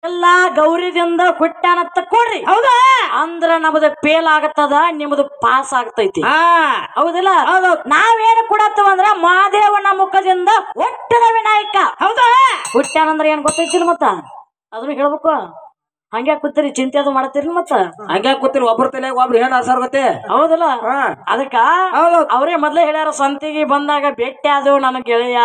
ಎಲ್ಲಾ ಗೌರಿದಿಂದ ಹುಟ್ಟಾನತ್ತ ಕೊಡ್ರಿ ಹೌದಾ ಅಂದ್ರ ನಮ್ದು ಫೇಲ್ ಆಗತ್ತದ ನಿಮ್ದು ಪಾಸ್ ಆಗ್ತೈತಿ ಹಾ ಹೌದಿಲ್ಲ ಹೌದೌದು ನಾವೇನು ಕೊಡತ್ತವ ಅಂದ್ರ ಮಹಾದೇವನ ಮುಖದಿಂದ ಒಟ್ಟದ ವಿನಾಯಕ ಹೌದಾ ಹುಟ್ಟ್ಯಾನಂದ್ರ ಏನ್ ಗೊತ್ತೈತಿಲ್ಲ ಮತ್ತ ಅದನ್ನ ಹೇಳ್ಬೇಕು ಹಂಗೆ ಕೂತಿರಿ ಚಿಂತೆ ಅದು ಮಾಡತ್ತೀರಿ ಮತ್ತ ಹಂಗೆ ಕೂತಿರಿ ಒಬ್ರ ತಲೆ ಒಬ್ರು ಏನ್ ಅಸರ್ ಗೊತ್ತೇ ಹೌದಿಲ್ಲ ಹಾ ಅದಕ್ಕ ಹೌದೌದು ಅವರೇ ಮೊದ್ಲೇ ಹೇಳ್ಯಾರ ಸಂತಿಗೆ ಬಂದಾಗ ಭೇಟಿ ಆದವು ನನ್ನ ಗೆಳೆಯ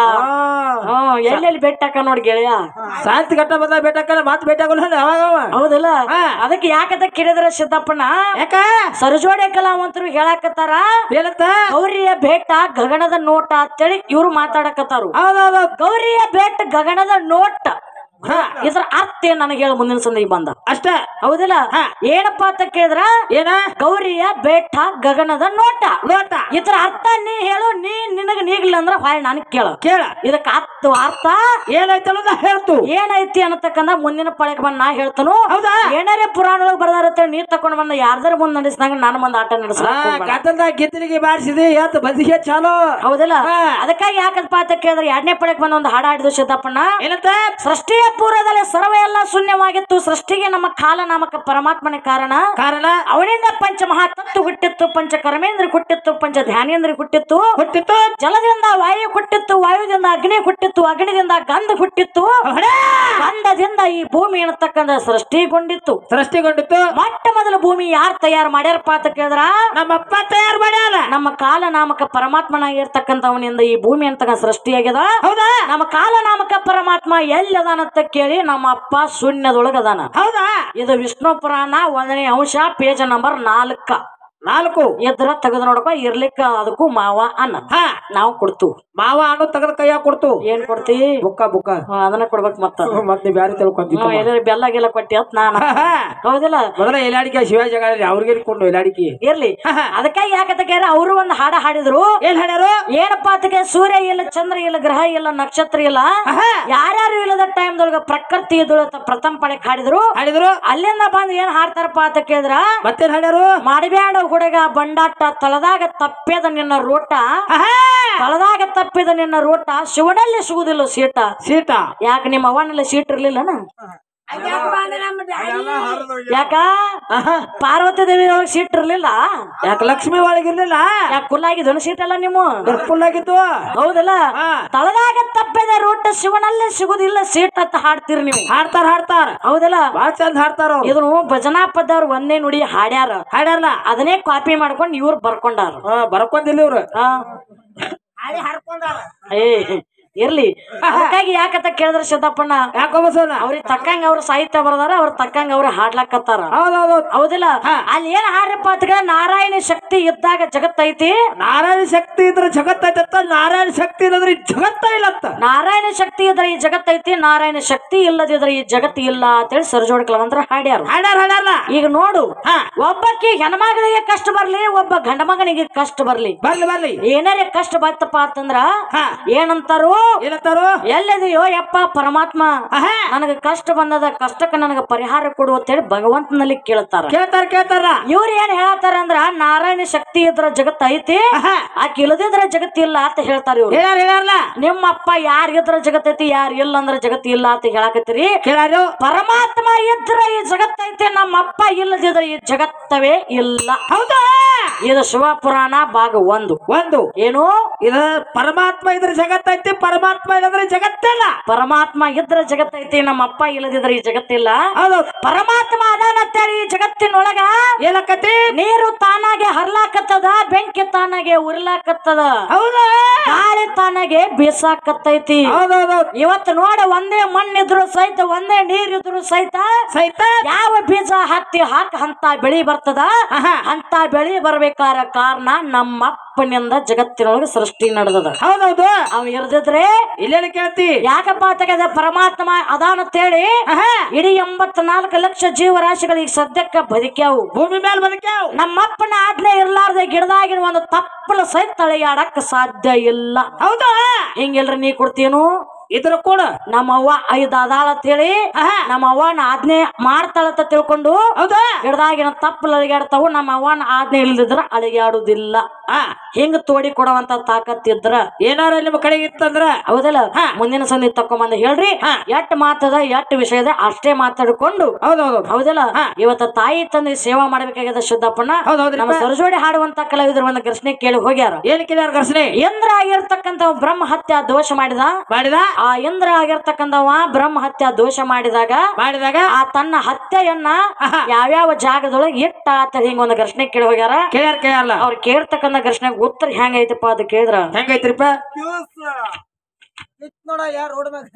ಹ್ಮ್ ಎಲ್ಲೆಲ್ಲಿ ಭೇಟಿ ಹಾಕ ನೋಡಿ ಗೆಳೆಯ ಶಾಂತಿ ಘಟ್ಟ ಬಂದ ಬೇಟಕ್ಕಲ್ಲ ಮತ್ ಬೇಟಾಗಲ್ಲ ಯಾವಾಗ ಅವ? ಹೌದಿಲ್ಲ ಹಾ. ಅದಕ್ಕೆ ಯಾಕಂತ ಕೇಳಿದ್ರ ಸಿದ್ದಪ್ಪನ ಯಾಕ ಸರಜೋಡೆ ಕಲಾವಂತರು ಹೇಳಾಕತ್ತಾರ ಏನಂತ ಗೌರಿಯ ಭೇಟ ಗಗನದ ನೋಟ ಅಂತೇಳಿ ಇವ್ರು ಮಾತಾಡಕತ್ತಾರು ಹೌದೌದು ಗೌರಿಯ ಭೇಟ್ ಗಗನದ ನೋಟ ಹಾ ಇದ್ರ ಅರ್ಥ ಏನ್ ನನಗೆ ಹೇಳ ಮುಂದಿನ ಸಂದಿಗೆ ಬಂದ ಅಷ್ಟ ಹೌದಿಲ್ಲ ಹಾ. ಏನಪ್ಪಾ ಅಂತ ಕೇಳಿದ್ರ ಏನ ಗೌರಿಯ ಬೇಟ ಗಗನದ ನೋಟ ನೋಟ ಇದ್ರ ಅರ್ಥ ನೀ ಹೇಳು ನೀ ನಿನಗ ನೀಗ್ಲಿಲ್ಲ ಅಂದ್ರ ಹೊಳ್ ನನಗ್ ಕೇಳ ಕೇಳ ಇದಕ್ಕ ಅರ್ಥ ಅರ್ಥ ಏನಾಯ್ತು ಅನ್ನೋದ ಹೇಳ್ತು ಏನೈತಿ ಅನ್ನತಕ್ಕಂದ ಮುಂದಿನ ಪಳಕ್ ಬಂದ್ ನಾ ಹೇಳ್ತಾನು ಹೌದಾ ಏನಾರೇ ಪುರಾಣ ಒಳಗ್ ಬರ್ದಾರತ್ತ ನೀ ತಕೊಂಡ್ ಬಂದ ಯಾರ್ದಾರ ಮುಂದ್ ನಡೆಸಿದಂಗ ನಾನು ಮುಂದ್ ಆಟ ಹಾ ನಡೆಸ ಕತ್ತಲ್ದಾಗ ಗಿದ್ದಲಿಗೆ ಬಾರಿಸಿದಿ ಎತ್ ಬದಿಗೆ ಚಾಲೋ ಹೌದಿಲ್ಲ ಹಾ. ಅದಕ್ಕಾಗಿ ಯಾಕಪ್ಪ ಅಂತ ಕೇಳಿದ್ರೆ ಎರಡನೇ ಪಳಕ್ ಬಂದ ಒಂದು ಹಾಡ ಹಾಡಿದ್ರು ಸಿದ್ದಪ್ಪಣ್ಣ ಏನಂತ ಸೃಷ್ಟಿಯ ಪೂರ್ವದಲ್ಲಿ ಸರ್ವ ಎಲ್ಲ ಶೂನ್ಯವಾಗಿತ್ತು ಸೃಷ್ಟಿಗೆ ನಮ್ಮ ಕಾಲ ನಾಮಕ ಪರಮಾತ್ಮನ ಕಾರಣ ಕಾರಣ ಅವನಿಂದ ಪಂಚ ಮಹಾತತ್ವ ಹುಟ್ಟಿತ್ತು ಪಂಚ ಕರ್ಮೇಂದ್ರ ಹುಟ್ಟಿತ್ತು ಪಂಚ ಧ್ಯಾನೇಂದ್ರ ಹುಟ್ಟಿತ್ತು ಹುಟ್ಟಿತ್ತು ಜಲದಿಂದ ವಾಯು ಹುಟ್ಟಿತ್ತು ವಾಯುದಿಂದ ಅಗ್ನಿ ಹುಟ್ಟಿತ್ತು ಅಗ್ನಿದಿಂದ ಗಂಧ ಹುಟ್ಟಿತ್ತು ಹೊಡೆ! ಗಂಧದಿಂದ ಈ ಭೂಮಿ ಅನ್ನತಕ್ಕಂಥ ಸೃಷ್ಟಿಗೊಂಡಿತ್ತು ಸೃಷ್ಟಿಗೊಂಡಿತ್ತು ಮೊಟ್ಟ ಮೊದಲ ಭೂಮಿ ಯಾರು ತಯಾರು ಮಾಡ್ಯಾರಪ್ಪ ಅಂತ ಕೇಳಿದ್ರ ನಮ್ಮಪ್ಪ ತಯಾರು ಮಾಡ್ಯಾರ ನಮ್ಮ ಕಾಲ ನಾಮಕ ಪರಮಾತ್ಮನಾಗಿರ್ತಕ್ಕಂಥವನಿಂದ ಈ ಭೂಮಿ ಅಂತ ಸೃಷ್ಟಿಯಾಗ್ಯದ ಹೌದಾ ನಮ್ಮ ಕಾಲ ನಾಮಕ ಪರಮಾತ್ಮ ಎಲ್ಲಿ ಅದಾನಂತ ಕೇಳಿ ನಮ್ಮ ಅಪ್ಪ ಶೂನ್ಯದೊಳಗ ಅದಾನ ಹೌದಾ ಇದು ವಿಷ್ಣು ಪುರಾಣ ಒಂದನೇ ಅಂಶ ಪೇಜ್ ನಂಬರ್ ನಾಲ್ಕ ನಾಲ್ಕು ಎದ್ರ ತೆಗೆದು ನೋಡಪ್ಪ ಇರ್ಲಿಕ್ಕ ಅದಕ್ಕೂ ಮಾವ ಅನ್ನ ಹಾ ನಾವು ಕೊಡ್ತು ಮಾವ ಹಣ್ಣು ತೆಗೆದ ಕೈಯಾಗ ಕೊಡ್ತು ಏನ್ ಕೊಡ್ತಿ ಬುಕ್ಕ ಬುಕ್ಕ ಹಾ, ಅದನ್ನ ಕೊಡ್ಬೇಕು ಮತ್ತ ಮತ್ತೆ ಬ್ಯಾರೆ ತಿಳ್ಕೊಂತಿತ್ತು ಹ್ಮ್, ಎಲ್ಲಾರು ಬೆಲ್ಲ ಗಿಲ್ಲ ಕೊಟ್ಟಿ ಅಂತ ನಾನು ಹೌದಿಲ್ಲ ಮೊದಲ ಎಲಾಡಿಕೆ ಶಿವಾಜಿ ಜಗ ಅವ್ರಿಗೆ ಕೊಂಡು ಎಲಾಡಿಕೆ ಇರ್ಲಿ ಅದಕ್ಕಾಗಿ ಯಾಕಂತ ಕೇಳಿದ್ರೆ ಅವರು ಒಂದು ಹಾಡ ಹಾಡಿದ್ರು ಏನ್ ಹೇಳ್ಯಾರು ಏನಪ್ಪಾ ಅದಕ್ಕೆ ಸೂರ್ಯ ಇಲ್ಲ ಚಂದ್ರ ಇಲ್ಲ ಗ್ರಹ ಇಲ್ಲ ನಕ್ಷತ್ರ ಇಲ್ಲ ಯಾರ್ಯಾರು ಇಲ್ಲದ ಟೈಮ್ದೊಳಗ ಪ್ರಕೃತಿ ಇದ್ದೊಳಗ ಪ್ರಥಮ ಪಳಕ್ ಹಾಡಿದ್ರು ಹಾಡಿದ್ರು ಅಲ್ಲಿಂದ ಬಂದು ಏನ್ ಹಾಡ್ತಾರಪ್ಪ ಅಂತ ಕೇಳಿದ್ರ ಮತ್ತೇನ್ ಹಾಡ್ಯಾರು ಮಾಡಬ್ಯಾಡ ಹುಡುಗ ಬಂಡಾಟ ತಳದಾಗ ತಪ್ಪೇದ ನಿನ್ನ ರೋಟ ಆಹಾ! ತಳದಾಗ ತಪ್ಪಿದ ನಿನ್ನ ರೋಟ ಶಿವನಲ್ಲಿ ಸಿಗುದಿಲ್ಲ ಸೀಟ ಸೀಟ ಯಾಕೆ ನಿಮ್ಮ ಅವನಲ್ಲಿ ಸೀಟ್ ಇರ್ಲಿಲ್ಲನ ಯಾಕ ಆಹಾ. ಪಾರ್ವತಿ ದೇವಿ ಒಳಗ್ ಸೀಟ್ ಇರ್ಲಿಲ್ಲ ಯಾಕೆ ಲಕ್ಷ್ಮಿ ಒಳಗಿರ್ಲಿಲ್ಲ ಯಾಕೆ ಕುಲ್ಲಾಗಿದ್ದನು ಸೀಟ್ ಅಲ್ಲ ನೀವು ಫುಲ್ ಆಗಿತ್ತು ಹೌದಲ್ಲ ಹಾ. ತಳದಾಗ ತಪ್ಪಿದ ರೂಟ್ ಶಿವನಲ್ಲಿ ಸಿಗುದಿಲ್ಲ ಸೀಟ್ ಅಂತ ಹಾಡ್ತೀರಿ ನೀವು ಹಾಡ್ತಾರ ಹಾಡ್ತಾರ ಹೌದಲ್ಲ ಬಾಳ ಚಂದ ಹಾಡ್ತಾರ ಅವ್ರು ಇದನ್ನು ಭಜನಾ ಪದ ಅವ್ರು ಒಂದೇ ನುಡಿ ಹಾಡ್ಯಾರ ಹಾಡ್ಯಾರಲ್ಲ ಅದನ್ನೇ ಕಾಪಿ ಮಾಡ್ಕೊಂಡು ಇವ್ರು ಬರ್ಕೊಂಡಾರ ಹಾ ಬರ್ಕೊಂದಿಲ್ಲ ಇವ್ರು ಆ. ಏ ಇರ್ಲಿ ಅದಕ್ಕಾಗಿ ಯಾಕಂತ ಕೇಳಿದ್ರ ಸಿದ್ದಪ್ಪಣ್ಣ ಯಾಕೋ ಬಸವಣ್ಣ ಅವ್ರಿಗೆ ತಕ್ಕಂಗ ಅವ್ರ ಸಾಹಿತ್ಯ ಬರ್ದಾರ ಅವ್ರ ತಕ್ಕಂಗ ಅವ್ರ ಹಾಡ್ಲಕತ್ತಾರ ಹೌದೌದು ಹೌದಿಲ್ಲ ಹಾ. ಅಲ್ಲಿ ಏನ್ ಹಾಡ್ರಪ್ಪ ಅಂತ ನಾರಾಯಣ ಶಕ್ತಿ ಇದ್ದಾಗ ಜಗತ್ತೈತಿ ನಾರಾಯಣ ಶಕ್ತಿ ಇದ್ರೆ ಜಗತ್ತ ಐತತ್ತ ನಾರಾಯಣ ಶಕ್ತಿ ಇಲ್ಲದ್ರೆ ಈ ಜಗತ್ತ ಇಲ್ಲತ್ತ ನಾರಾಯಣ ಶಕ್ತಿ ಇದ್ರೆ ಈ ಜಗತ್ತೈತಿ ನಾರಾಯಣ ಶಕ್ತಿ ಇಲ್ಲದಿದ್ರೆ ಈ ಜಗತ್ತು ಇಲ್ಲ ಅಂತೇಳಿ ಸರ್ಜೋಡ್ ಕಲವಂತರ ಹಾಡ್ಯಾರ ಹಾಡ್ಯಾರ ಹಾಡ್ಯಾರಲ್ಲ ಈಗ ನೋಡು ಹಾ ಒಬ್ಬಕ್ಕೆ ಹೆಣ್ಮಗಳಿಗೆ ಕಷ್ಟ ಬರ್ಲಿ ಒಬ್ಬ ಗಂಡ ಮಗನಿಗೆ ಕಷ್ಟ ಬರ್ಲಿ ಬರ್ಲಿ ಬರ್ಲಿ ಏನಾರೇ ಕಷ್ಟ ಬರ್ತಪ್ಪ ಅಂತಂದ್ರ ಹಾ ಏನಂತಾರು ಏನಂತಾರು ಎಲ್ಲಿದೆಯೋ ಯಪ್ಪ ಪರಮಾತ್ಮ ಆಹಾ ನನಗೆ ಕಷ್ಟ ಬಂದದ ಕಷ್ಟಕ್ಕೆ ನನಗೆ ಪರಿಹಾರ ಕೊಡು ಅಂತೇಳಿ ಭಗವಂತನಲ್ಲಿ ಕೇಳ್ತಾರ ಕೇಳ್ತಾರ ಕೇಳ್ತಾರ ಇವ್ರು ಏನ್ ಹೇಳತ್ತಾರ ಅಂದ್ರ ನಾರಾಯಣ ಶಕ್ತಿ ಇದ್ರ ಜಗತ್ ಐತಿ ಆಹಾ ಆಕೆ ಇಲ್ಲದಿದ್ರ ಜಗತ್ ಇಲ್ಲ ಅಂತ ಹೇಳ್ತಾರ ಇವ್ರು ಹೇಳ್ಯಾರ ಹೇಳ್ಯಾರಲ್ಲ ನಿಮ್ಮಪ್ಪ ಯಾರ್ ಇದ್ರ ಜಗತ್ ಐತಿ ಯಾರ್ ಇಲ್ಲ ಅಂದ್ರ ಜಗತ್ ಇಲ್ಲ ಅಂತ ಹೇಳಾಕತ್ತೀರಿ ಕೇಳ್ಯಾರು ಪರಮಾತ್ಮ ಇದ್ರ ಈ ಜಗತ್ ಐತಿ ನಮ್ಮಪ್ಪ ಇಲ್ಲದಿದ್ರ ಈ ಜಗತ್ತವೇ ಇಲ್ಲ ಹೌದಾ ಇದು ಶಿವ ಪುರಾಣ ಭಾಗ ಒಂದು ಒಂದು ಏನು ಇದ ಪರಮಾತ್ಮ ಇದ್ರೆ ಜಗತ್ತ ಐತಿ ಪರಮಾತ್ಮ ಇಲ್ಲದ್ರೆ ಜಗತ್ತಿಲ್ಲ ಪರಮಾತ್ಮ ಇದ್ರ ಜಗತ್ ಐತಿ ನಮ್ಮಪ್ಪ ಇಲ್ಲದಿದ್ರ ಈ ಜಗತ್ತಿಲ್ಲ ಹೌದು ಪರಮಾತ್ಮ ಅದಾನಂತೇಳಿ ಈ ಜಗತ್ತಿನೊಳಗ ಏನಕ್ಕತಿ ನೀರು ತಾನಾಗೆ ಹರ್ಲಾಕತ್ತದ ಬೆಂಕಿ ತಾನಾಗೆ ಉರ್ಲಾಕತ್ತದ ಹೌದಾ ಗಾಳಿ ತಾನಾಗೆ ಬೀಸಾಕತ್ತೈತಿ ಹೌದೌದು ಇವತ್ತು ನೋಡ ಒಂದೇ ಮಣ್ಣಿದ್ರು ಸಹಿತ ಒಂದೇ ನೀರಿದ್ರು ಸಹಿತ ಸಹಿತ ಯಾವ ಬೀಜ ಹತ್ತಿ ಹಾಕ ಅಂತ ಬೆಳಿ ಬರ್ತದ ಆಹಾ ಅಂತ ಬೆಳಿ ಬರ್ಬೇಕಾರ ಕಾರಣ ನಮ್ಮಪ್ಪನಿಂದ ಜಗತ್ತಿನೊಳಗೆ ಸೃಷ್ಟಿ ನಡೆದದ ಹೌದೌದು ಅವ್ ಇರ್ದಿದ್ರೆ ಇಲ್ಲೇನ ಕೇಳ್ತಿ ಯಾಕಪ್ಪ ತೆಗೆದ ಪರಮಾತ್ಮ ಅದಾನಂತೇಳಿ ಆಹಾ ಇಡೀ ಎಂಬತ್ನಾಲ್ಕು ಲಕ್ಷ ಜೀವರಾಶಿಗಳು ಈಗ ಸದ್ಯಕ್ಕ ಬದುಕ್ಯಾವು ಭೂಮಿ ಮೇಲೆ ಬದುಕ್ಯಾವ ನಮ್ಮಪ್ಪನ ಆಜ್ಞೆ ಇರ್ಲಾರ್ದೆ ಗಿಡದಾಗಿನ ಒಂದು ತಪ್ಪಲ ಸಹಿತ ತಳೆಯಾಡಕ್ ಸಾಧ್ಯ ಇಲ್ಲ ಹೌದಾ ಹಿಂಗಿಲ್ರಿ ನೀ ಕೊಡ್ತೀನು ಇದ್ರ ಕೂಡ ನಮ್ಮ ಅವ್ವ ಐದ್ ಅದಾಳ ಅಂತ ಹೇಳಿ ಆಹಾ. ನಮ್ಮ ಅವ್ವನ ಆಜ್ಞೆ ಮಾಡ್ತಾಳಂತ ತಿಳ್ಕೊಂಡು ಹೌದಾ ಗಿಡದಾಗಿನ ತಪ್ಪಲು ಅಳಿಗಾಡ್ತಾವು ನಮ್ಮ ಅವ್ವನ ಆಜ್ಞೆ ಇಲ್ದಿದ್ರ ಅಳಿಗಾಡುದಿಲ್ಲ ಹಾ ಹಿಂಗ ತೋಡಿ ಕೊಡುವಂತ ತಾಕತ್ತಿದ್ರ ಏನಾರ ನಿಮ್ಮ ಕಡೆಗೆ ಇತ್ತಂದ್ರ ಹೌದಲ್ಲ ಹಾ. ಮುಂದಿನ ಸಂಧಿ ತಕೊಂಬಂದ ಹೇಳ್ರಿ ಹಾ. ಎಟ್ ಮಾತದ ಎಟ್ ವಿಷಯದ ಅಷ್ಟೇ ಮಾತಾಡ್ಕೊಂಡು ಹೌದೌದು ಹೌದಲ್ಲ ಹಾ. ಇವತ್ತ ತಾಯಿ ತಂದೆ ಸೇವಾ ಮಾಡ್ಬೇಕಾಗ್ಯದ ಶುದ್ಧಪ್ಪಣ್ಣ ಹೌದ್ ಹೌದ್ರಿ ನಮ್ಮ ಸರಜೋಡಿ ಹಾಡುವಂತ ಕಲಾವಿದರು ಒಂದು ಘರ್ಷಣೆ ಕೇಳಿ ಹೋಗ್ಯಾರ ಏನ್ ಕೇಳ್ಯಾರ ಘರ್ಷಣೆ ಇಂದ್ರ ಆಗಿರ್ತಕ್ಕಂಥ ಬ್ರಹ್ಮ ಹತ್ಯ ದೋಷ ಮಾಡಿದ ಮಾಡಿದ ಆ ಇಂದ್ರ ಆಗಿರ್ತಕ್ಕಂಥವ ಬ್ರಹ್ಮ ಹತ್ಯ ದೋಷ ಮಾಡಿದಾಗ ಮಾಡಿದಾಗ ಆ ತನ್ನ ಹತ್ಯೆಯನ್ನ ಆಹಾ. ಯಾವ್ಯಾವ ಜಾಗದೊಳಗೆ ಇಟ್ಟ ಅಂತ ಹಿಂಗ ಒಂದು ಘರ್ಷಣೆ ಕೇಳಿ ಹೋಗ್ಯಾರ ಕೇಳ್ಯಾರ ಕೇಳ್ಯಾರಲ್ಲ ಅವ್ರು ಕೇಳ್ತಕ್ಕಂಥ ಘರ್ಷಣೆಗೆ ಉತ್ತರ ಹೆಂಗೈತಪ್ಪ ಅದು ಕೇಳಿದ್ರ ಹೆಂಗೈತ್ರಿಪ್ಪ ನೋಡ ಯಾರು ರೋಡ್ ಮ್ಯಾಗ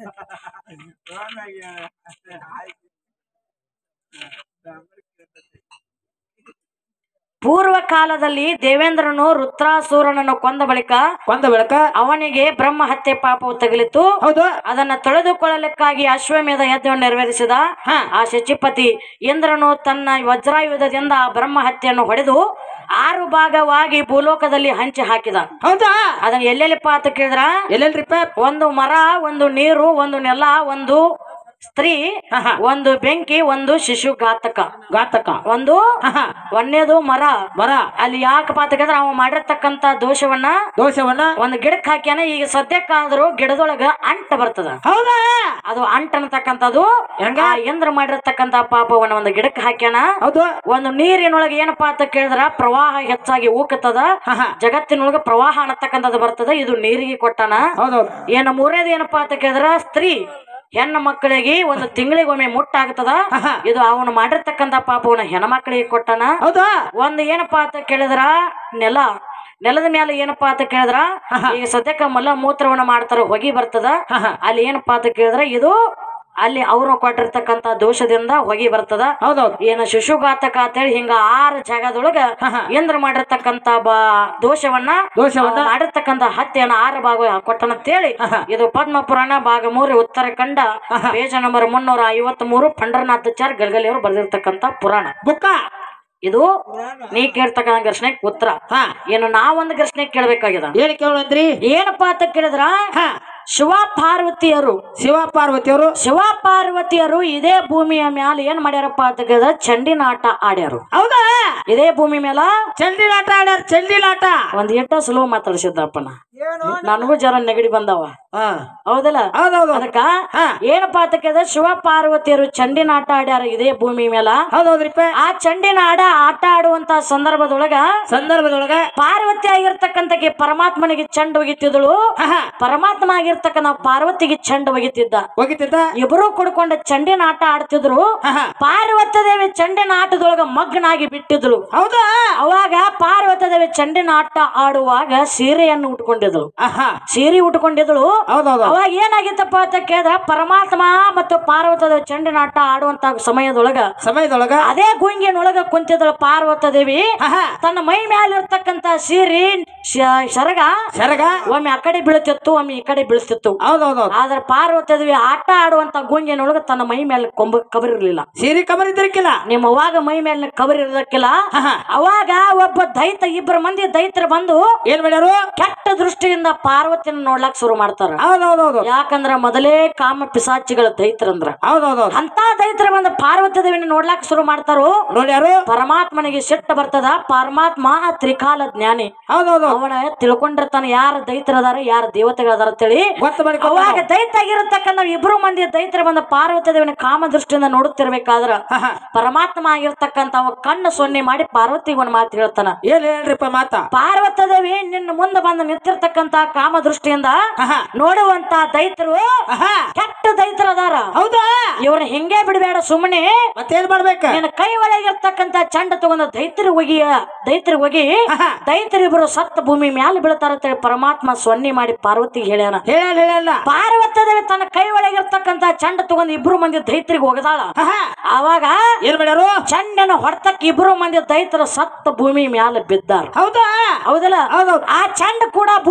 ಪೂರ್ವ ಕಾಲದಲ್ಲಿ ದೇವೇಂದ್ರನು ರುದ್ರಾಸೂರನನ್ನು ಕೊಂದ ಬಳಿಕ ಕೊಂದ ಬೆಳಕ ಅವನಿಗೆ ಬ್ರಹ್ಮ ಹತ್ಯೆ ಪಾಪವು ತಗಲಿತು ಹೌದು ಅದನ್ನ ತೊಳೆದುಕೊಳ್ಳಲಿಕ್ಕಾಗಿ ಅಶ್ವಮೇಧ ಯಜ್ಞವನ್ನು ನೆರವೇರಿಸಿದ ಹಾ. ಆ ಶಚಿಪತಿ ಇಂದ್ರನು ತನ್ನ ವಜ್ರಾಯುಧದಿಂದ ಆ ಬ್ರಹ್ಮ ಹತ್ಯೆಯನ್ನು ಹೊಡೆದು ಆರು ಭಾಗವಾಗಿ ಭೂಲೋಕದಲ್ಲಿ ಹಂಚಿ ಹಾಕಿದ ಹೌದಾ ಅದನ್ನ ಎಲ್ಲೆಲ್ಲಿಪ್ಪ ಅಂತ ಕೇಳಿದ್ರ ಎಲ್ಲೆಲ್ರಿಪ್ಪ ಒಂದು ಮರ ಒಂದು ನೀರು ಒಂದು ನೆಲ ಒಂದು ಸ್ತ್ರೀ ಆಹಾ. ಒಂದು ಬೆಂಕಿ ಒಂದು ಶಿಶು ಘಾತಕ ಘಾತಕ ಒಂದು ಆಹಾ. ಒಂದೇದು ಮರ ಮರ ಅಲ್ಲಿ ಯಾಕಪ್ಪ ಅಂತಂದ್ರೆ ಅವ ಮಾಡಿರ್ತಕ್ಕಂತ ದೋಷವನ್ನ ದೋಷವನ್ನ ಒಂದು ಗಿಡಕ್ಕೆ ಹಾಕ್ಯಾನ ಈಗ ಸದ್ಯಕ್ಕಾದ್ರೂ ಗಿಡದೊಳಗ ಅಂಟ ಬರ್ತದ ಹೌದಾ ಅದು ಅಂಟ ಅನ್ನತಕ್ಕಂಥದ್ದು ಹೆಂಗ? ಆ ಇಂದ್ರ ಮಾಡಿರ್ತಕ್ಕಂತ ಪಾಪವನ್ನ ಒಂದು ಗಿಡಕ್ಕೆ ಹಾಕ್ಯಾನ ಹೌದು ಒಂದು ನೀರಿನೊಳಗೆ ಏನಪ್ಪಾ ಅಂತ ಕೇಳಿದ್ರ ಪ್ರವಾಹ ಹೆಚ್ಚಾಗಿ ಊಕತ್ತದ ಆಹಾ. ಜಗತ್ತಿನೊಳಗ ಪ್ರವಾಹ ಅನ್ನತಕ್ಕಂಥದ್ದು ಬರ್ತದ ಇದು ನೀರಿಗೆ ಕೊಟ್ಟಾನ ಹೌದೌದು ಏನ ಮೂರನೇದು ಏನಪ್ಪಾ ಅಂತ ಕೇಳಿದ್ರ ಸ್ತ್ರೀ ಹೆಣ್ಣು ಮಕ್ಕಳಿಗೆ ಒಂದು ತಿಂಗಳಿಗೊಮ್ಮೆ ಮುಟ್ಟಾಗ್ತದ ಆಹಾ. ಇದು ಅವನು ಮಾಡಿರ್ತಕ್ಕಂತ ಪಾಪವನ್ನ ಹೆಣ್ಮಕ್ಳಿಗೆ ಕೊಟ್ಟಾನ ಹೌದಾ ಒಂದು ಏನಪ್ಪಾ ಅಂತ ಕೇಳಿದ್ರ ನೆಲ ನೆಲದ ಮೇಲೆ ಏನಪ್ಪಾ ಅಂತ ಕೇಳಿದ್ರ ಆಹಾ. ಈಗ ಸದ್ಯಕ್ಕ ಮಲ್ಲ ಮೂತ್ರವನ್ನ ಮಾಡ್ತಾರ ಹೊಗಿ ಬರ್ತದ ಆಹಾ. ಅಲ್ಲಿ ಏನಪ್ಪಾ ಅಂತ ಕೇಳಿದ್ರ ಇದು ಅಲ್ಲಿ ಅವ್ರು ಕೊಟ್ಟಿರ್ತಕ್ಕಂತ ದೋಷದಿಂದ ಹೊಗಿ ಬರ್ತದ ಹೌದೌದು ಏನ ಶಿಶುಘಾತಕ ಅಂತೇಳಿ ಹಿಂಗ ಆರು ಜಾಗದೊಳಗ ಆಹಾ. ಇಂದ್ರ ಮಾಡಿರ್ತಕ್ಕಂತ ಬಾ ದೋಷವನ್ನ ದೋಷವನ್ನ? ಅವ ಮಾಡಿರ್ತಕ್ಕಂತ ಹತ್ಯೆಯನ್ನ ಆರು ಭಾಗ ಕೊಟ್ಟನಂತೇಳಿ ಆಹಾ. ಇದು ಪದ್ಮ ಪುರಾಣ ಭಾಗ ಮೂರು ಉತ್ತರಾಖಂಡ ಆಹಾ. ಪೇಜ ನಂಬರ್ ಮುನ್ನೂರ ಐವತ್ ಮೂರು ಪಂಡರನಾಥಾಚಾರ್ ಗಲ್ಗಲಿ ಅವರು ಬರೆದಿರ್ತಕ್ಕಂತ ಪುರಾಣ ಬುಕ್ಕ ಇದು ನೀ ಕೇಳ್ತಕ್ಕಂಥ ಘರ್ಷಣೆ ಉತ್ತರ ಹಾ ಏನು ನಾವೊಂದು ಘರ್ಷಣೆ ಕೇಳ್ಬೇಕಾಗ್ಯದ ಏನ್ ಕೇಳಂದ್ರಿ ಏನಪ್ಪಾ ಅಂತ ಕೇಳಿದ್ರ ಹಾ ಶಿವ ಪಾರ್ವತಿಯರು ಶಿವ ಪಾರ್ವತಿಯವರು ಶಿವ ಪಾರ್ವತಿಯರು ಇದೇ ಭೂಮಿಯ ಮ್ಯಾಲ ಏನ್ ಮಾಡ್ಯಾರಪ್ಪ ಅಂತ ಕೇಳಿದ್ರ ಚಂಡಿನಾಟ ಆಡ್ಯಾರು ಹೌದಾ ಇದೇ ಭೂಮಿ ಮೇಲ ಚಂಡಿಲಾಟ ಆಡ್ಯಾರ ಚಂಡಿಲಾಟ ಒಂದ್ ಎಟ್ಟ ಸ್ಲೋ ಮಾತಾಡ್ಸಿದ್ದಪ್ಪನ ಏನು ನನಗೂ ಜರ ನೆಗಡಿ ಬಂದವ ಹಾ ಹೌದಲ್ಲ ಹೌದೌದು ಅದಕ್ಕ ಹಾ. ಏನಪ್ಪಾ ಅಂತ ಕೇಳಿದ್ರ ಶಿವ ಪಾರ್ವತಿಯರು ಚಂಡಿನಾಟ ಆಡ್ಯಾರ ಇದೇ ಭೂಮಿ ಮೇಲ ಹೌದೌದ್ರಿಪ್ಪ ಆ ಚಂಡಿನಾಡ ಆಟ ಆಡುವಂತ ಸಂದರ್ಭದೊಳಗ ಸಂದರ್ಭದೊಳಗ ಪಾರ್ವತಿ ಆಗಿರ್ತಕ್ಕಂತಕ್ಕೆ ಪರಮಾತ್ಮನಿಗೆ ಚಂಡ ಒಗಿತಿದಳು ಆಹಾ. ಪರಮಾತ್ಮ ಆಗಿರ್ತಕ್ಕಂಥ ಪಾರ್ವತಿಗೆ ಚಂಡ ಒಗಿತಿದ್ದ ಹೋಗಿತ್ತಿದ್ದ ಇಬ್ಬರು ಕುಡ್ಕೊಂಡ ಚಂಡಿನ ಆಟ ಆಡ್ತಿದ್ರು ಆಹಾ. ಪಾರ್ವತ ದೇವಿ ಚಂಡಿನ ಆಟದೊಳಗ ಮಗ್ನಾಗಿ ಬಿಟ್ಟಿದ್ಳು ಹೌದಾ ಅವಾಗ ಪಾರ್ವತ ದೇವಿ ಚಂಡಿನ ಆಟ ಆಡುವಾಗ ಸೀರೆಯನ್ನು ಉಟ್ಕೊಂಡಿದ್ಳು ಆಹಾ ಸೀರೆ ಉಟ್ಕೊಂಡಿದ್ಳು ಹೌದೌದು ಅವಾಗ ಏನಾಗಿತ್ತಪ್ಪ ಅಂತ ಕೇಳಿದ್ರ ಪರಮಾತ್ಮ ಮತ್ತು ಪಾರ್ವತ ದೇವಿ ಚಂಡಿನ ಆಟ ಆಡುವಂತ ಸಮಯದೊಳಗ ಸಮಯದೊಳಗ ಅದೇ ಗುಂಗಿನೊಳಗ ಕುಂತಿದ್ದಳು ಪಾರ್ವತ ದೇವಿ ಆಹಾ ತನ್ನ ಮೈ ಮ್ಯಾಲ ಇರ್ತಕ್ಕಂತ ಸೀರೆ ಶ- ಸರಗ ಸರಗ ಒಮ್ಮೆ ಆ ಕಡೆ ಬೀಳ್ತಿತ್ತು ಒಮ್ಮೆ ಈ ಕಡೆ ಬೀಳ್ತಿತ್ತು ಹೌದೌದು ಆದ್ರೆ ಪಾರ್ವತದೇವಿ ಆಟ ಆಡುವಂತ ಗುಂಗಿನೊಳಗ ತನ್ನ ಮೈ ಮೇಲೆ ಕೊಂಬ ಕಬರಿರ್ಲಿಲ್ಲ ಸೀರೆ ಕಮರ್ ಇದ್ರಿಕಿಲ್ಲ ನಿಮ್ಮ ಅವಾಗ ಮೈ ಮೇಲೆ ಕಬರ್ ಇರೋದಕ್ಕಿಲ್ಲ ಆಹಾ. ಅವಾಗ ಒಬ್ಬ ದೈತ ಇಬ್ಬರು ಮಂದಿ ದೈತರು ಬಂದು ಏನ್ ಮಾಡ್ಯಾರು ಕೆಟ್ಟ ದೃಷ್ಟಿಯಿಂದ ಪಾರ್ವತಿನ ನೋಡ್ಲಾಕ್ ಶುರು ಮಾಡ್ತಾರ ಹೌದೌದೌದು ಯಾಕಂದ್ರ ಮೊದಲೇ ಕಾಮ ಪಿಸಾಚಿಗಳ ದೈತರಂದ್ರ ಹೌದೌದೌದು ಅಂತ ದೈತರ ಬಂದ ಪಾರ್ವತಿ ದೇವಿನ ನೋಡ್ಲಾಕ್ ಶುರು ಮಾಡ್ತಾರೋ ನೋಡ್ಯಾರು ಪರಮಾತ್ಮನಿಗೆ ಸಿಟ್ಟು ಬರ್ತದ ಪರಮಾತ್ಮ ತ್ರಿಕಾಲ ಜ್ಞಾನಿ ಹೌದೌದು ಅವನ ತಿಳ್ಕೊಂಡಿರ್ತಾನ ಯಾರ ದೈತರದಾರ ಯಾರ ದೇವತೆಗಳದಾರ ಅಂತೇಳಿ ಗೊತ್ತ ಅವಾಗ ದೈತ ಆಗಿರತಕ್ಕಂಥ ಇಬ್ರು ಮಂದಿ ದೈತರ ಬಂದ ಪಾರ್ವತಿ ದೇವಿನ ಕಾಮ ದೃಷ್ಟಿಯಿಂದ ನೋಡುತ್ತಿರ್ಬೇಕಾದ್ರ ಆಹಾ. ಪರಮಾತ್ಮ ಆಗಿರ್ತಕ್ಕಂಥ ಅವ ಕಣ್ಣು ಸೊನ್ನೆ ಮಾಡಿ ಪಾರ್ವತಿಗೆ ಒಂದು ಮಾತು ಹೇಳ್ತಾನ ಏನ್ ಹೇಳ್ರಿಪ್ಪ ಮಾತ ಪಾರ್ವತ ದೇವಿ ನಿನ್ನ ಮುಂದೆ ಬಂದು ನಿಂತಿರ್ತಕ್ಕಂತ ಕಾಮ ದೃಷ್ಟಿಯಿಂದ ಆಹಾ. ನೋಡುವಂತ ದೈತರು ಆಹಾ. ಕೆಟ್ಟ ದೈತರ ಅದಾರ ಹೌದಾ ಇವ್ರನ್ನ ಹಿಂಗೆ ಬಿಡಬೇಡ ಸುಮ್ಮನೆ ಮತ್ತೇನ್ ಮಾಡ್ಬೇಕ ನಿನ್ನ ಕೈ ಒಳಗಿರ್ತಕ್ಕಂತ ಚಂಡ ತಗೊಂಡ ದೈತರು ಒಗಿಯ ದೈತರು ಒಗಿ ಆಹಾ. ದೈತರಿಬ್ರು ಸತ್ತ ಭೂಮಿ ಮ್ಯಾಲ ಬೀಳ್ತಾರ ಅಂತೇಳಿ ಪರಮಾತ್ಮ ಸೊನ್ನೆ ಮಾಡಿ ಪಾರ್ವತಿಗೆ ಹೇಳ್ಯಾನ ಹೇಳಲ್ಲ ಹೇಳಲ್ಲ ಪಾರ್ವತದೇವಿ ತನ್ನ ಕೈ ಒಳಗಿರ್ತಕ್ಕಂತ ಚಂಡ ತಗೊಂಡ್ ಇಬ್ರು ಮಂದಿ ದೈತ್ರಿಗೆ ಒಗದಾಳ ಆಹಾ. ಅವಾಗ ಏನ್ ಮಾಡ್ಯಾರು ಚಂಡನ ಹೊಡ್ತಕ್ಕ ಇಬ್ರು ಮಂದಿ ದೈತರು ಸತ್ತ ಭೂಮಿ ಮ್ಯಾಲ ಬಿದ್ದಾರ ಹೌದಾ ಹೌದಲ್ಲ ಹೌದೌದು ಆ ಚಂಡ ಕೂಡ ಭೂಮಿ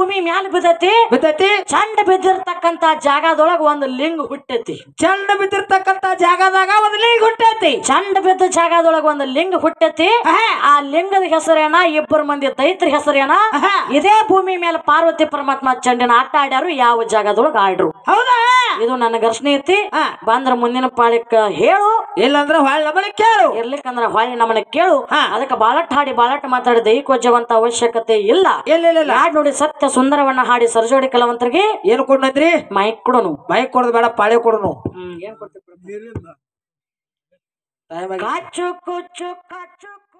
ಭೂಮಿ ಮ್ಯಾಲ ಬಿದ್ದತಿ ಬಿದ್ದೈತಿ ಚಂಡ ಬಿದ್ದಿರ್ತಕ್ಕಂತ ಜಾಗದೊಳಗ ಒಂದು ಲಿಂಗ ಹುಟ್ಟೈತಿ ಚಂಡ ಬಿದ್ದಿರ್ತಕ್ಕಂತ ಜಾಗದಾಗ ಒಂದ್ ಲಿಂಗ ಹುಟ್ಟೈತಿ ಚಂಡ ಬಿದ್ದ ಜಾಗದೊಳಗ ಒಂದು ಲಿಂಗ ಹುಟ್ಟೈತಿ ಆಹಾ. ಆ ಲಿಂಗದ ಹೆಸರೇನ ಇಬ್ಬರು ಮಂದಿ ದೈತ್ರ ಹೆಸರೇನ ಆಹಾ. ಇದೇ ಭೂಮಿ ಮೇಲೆ ಪಾರ್ವತಿ ಪರಮಾತ್ಮ ಚಂಡಿನ ಆಟ ಆಡ್ಯಾರು ಯಾವ ಜಾಗದೊಳಗ ಆಡ್ರು ಹೌದಾ ಇದು ನನ್ನ ಘರ್ಷಣೆ ಐತಿ ಹಾ. ಬಂದ್ರ ಮುಂದಿನ ಪಾಳಿಕ ಹೇಳು ಇಲ್ಲಂದ್ರ ಹೊಳ್ ನಮ್ಮನೆ ಕೇಳು ಇರ್ಲಿಕ್ಕಂದ್ರ ಹೊಳ್ಳಿ ನಮ್ಮನ್ನ ಕೇಳು ಹಾ. ಅದಕ್ಕೆ ಬಾಳಟ್ ಹಾಡಿ ಬಾಳಟ್ ಮಾತಾಡಿ ದೈಹಿಕೋಜ್ಜವಂತ ಅವಶ್ಯಕತೆ ಇಲ್ಲ ಇಲ್ಲ ಇಲ್ಲ ಇಲ್ಲ ಯಾಡ್ ನೋಡಿ ಸತ್ಯ ಸುಂದರವನ್ನ ಹಾಡಿ ಸರ್ಜೋಡಿ ಕಲಾವಂತರಿಗೆ ಏನ್ ಕೊಡ್ನೈತ್ರಿ ಮೈಕ್ ಕೊಡೋನು ಬೈಕ್ ಕೊಡದ್ ಬೇಡ ಪಾಳೆ ಕೊಡನು ಹ್ಮ್ ಏನ್ ಕೊಡ್ತೀವಿ ಟೈಮ್ ಕಾಚು ಕುಚ್ಚು ಕಾಚು